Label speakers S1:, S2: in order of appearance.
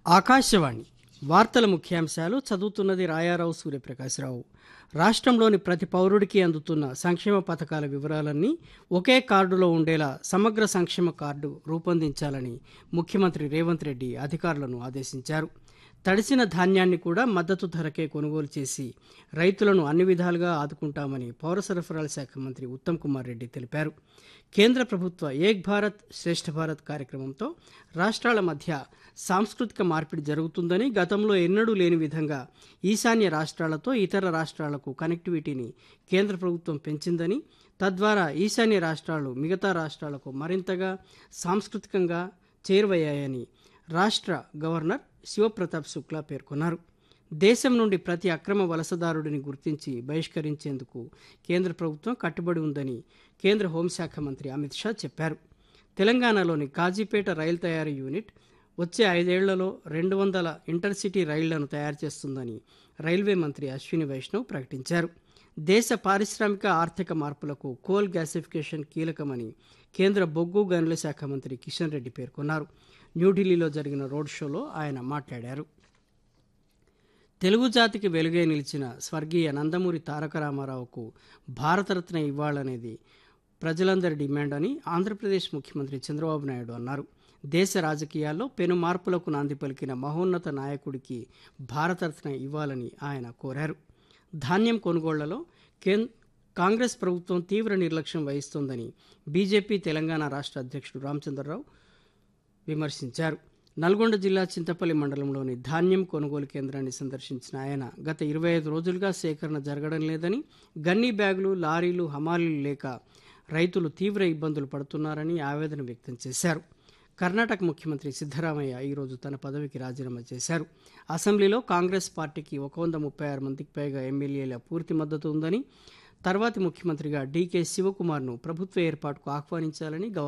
S1: ఆకాశవాణి వార్తల ముఖ్యాంశాలు చదువుతున్నది రాయారావు సూర్యప్రకాశ్రావు రాష్ట్రంలోని ప్రతి పౌరుడికి అందుతున్న సంక్షేమ పథకాల వివరాలన్నీ ఒకే కార్డులో ఉండేలా సమగ్ర సంక్షేమ కార్డు రూపొందించాలని ముఖ్యమంత్రి రేవంత్ రెడ్డి అధికారులను ఆదేశించారు తడిసిన ధాన్యాన్ని కూడా మద్దతు ధరకే కొనుగోలు చేసి రైతులను అన్ని విధాలుగా ఆదుకుంటామని పౌర సరఫరాల శాఖ మంత్రి ఉత్తమ్ కుమార్ రెడ్డి తెలిపారు కేంద్ర ప్రభుత్వ ఏక్ భారత్ శ్రేష్ఠ భారత్ కార్యక్రమంతో రాష్ట్రాల మధ్య సాంస్కృతిక మార్పిడి జరుగుతుందని గతంలో ఎన్నడూ లేని విధంగా ఈశాన్య రాష్ట్రాలతో ఇతర రాష్ట్రాలకు కనెక్టివిటీని కేంద్ర ప్రభుత్వం పెంచిందని తద్వారా ఈశాన్య రాష్ట్రాలు మిగతా రాష్ట్రాలకు మరింతగా సాంస్కృతికంగా చేరువయ్యాయని రాష్ట్ర గవర్నర్ శివప్రతాప్ శుక్లా పేర్కొన్నారు దేశం నుండి ప్రతి అక్రమ వలసదారుడిని గుర్తించి బహిష్కరించేందుకు కేంద్ర ప్రభుత్వం కట్టుబడి ఉందని కేంద్ర హోంశాఖ మంత్రి అమిత్ షా చెప్పారు తెలంగాణలోని కాజీపేట రైలు తయారీ యూనిట్ వచ్చే ఐదేళ్లలో రెండు వందల ఇంటర్సిటీ రైళ్లను తయారు చేస్తుందని రైల్వే మంత్రి అశ్విని వైష్ణవ్ ప్రకటించారు దేశ పారిశ్రామిక ఆర్థిక మార్పులకు కోల్ గ్యాసిఫికేషన్ కీలకమని కేంద్ర బొగ్గు గనుల శాఖ మంత్రి కిషన్ రెడ్డి పేర్కొన్నారు న్యూఢిల్లీలో జరిగిన రోడ్ షోలో ఆయన మాట్లాడారు తెలుగు జాతికి వెలుగే నిలిచిన స్వర్గీయ నందమూరి తారక రామారావుకు భారతరత్న ఇవ్వాలనేది ప్రజలందరి డిమాండ్ అని ఆంధ్రప్రదేశ్ ముఖ్యమంత్రి చంద్రబాబు నాయుడు అన్నారు దేశ రాజకీయాల్లో పెను మార్పులకు నాంది పలికిన మహోన్నత నాయకుడికి భారతరత్న ఇవ్వాలని ఆయన కోరారు ధాన్యం కొనుగోళ్లలో కేన్ కాంగ్రెస్ ప్రభుత్వం తీవ్ర నిర్లక్ష్యం వహిస్తోందని బీజేపీ తెలంగాణ రాష్ట్ర అధ్యక్షుడు రామచంద్రరావు విమర్శించారు నల్గొండ జిల్లా చింతపల్లి మండలంలోని ధాన్యం కొనుగోలు కేంద్రాన్ని సందర్శించిన ఆయన గత ఇరవై ఐదు రోజులుగా సేకరణ జరగడం లేదని గన్నీ బ్యాగులు లారీలు హమాలీలు లేక రైతులు తీవ్ర ఇబ్బందులు పడుతున్నారని ఆవేదన వ్యక్తం చేశారు కర్ణాటక ముఖ్యమంత్రి సిద్ధరామయ్య ఈరోజు తన పదవికి రాజీనామా చేశారు అసెంబ్లీలో కాంగ్రెస్ పార్టీకి ఒక వంద ముప్పై ఆరు మందికి పైగా ఎమ్మెల్యేల పూర్తి మద్దతు ఉందని తర్వాతి ముఖ్యమంత్రిగా డీకే శివకుమార్ను ప్రభుత్వ ఏర్పాటుకు ఆహ్వానించాలని గవర్నర్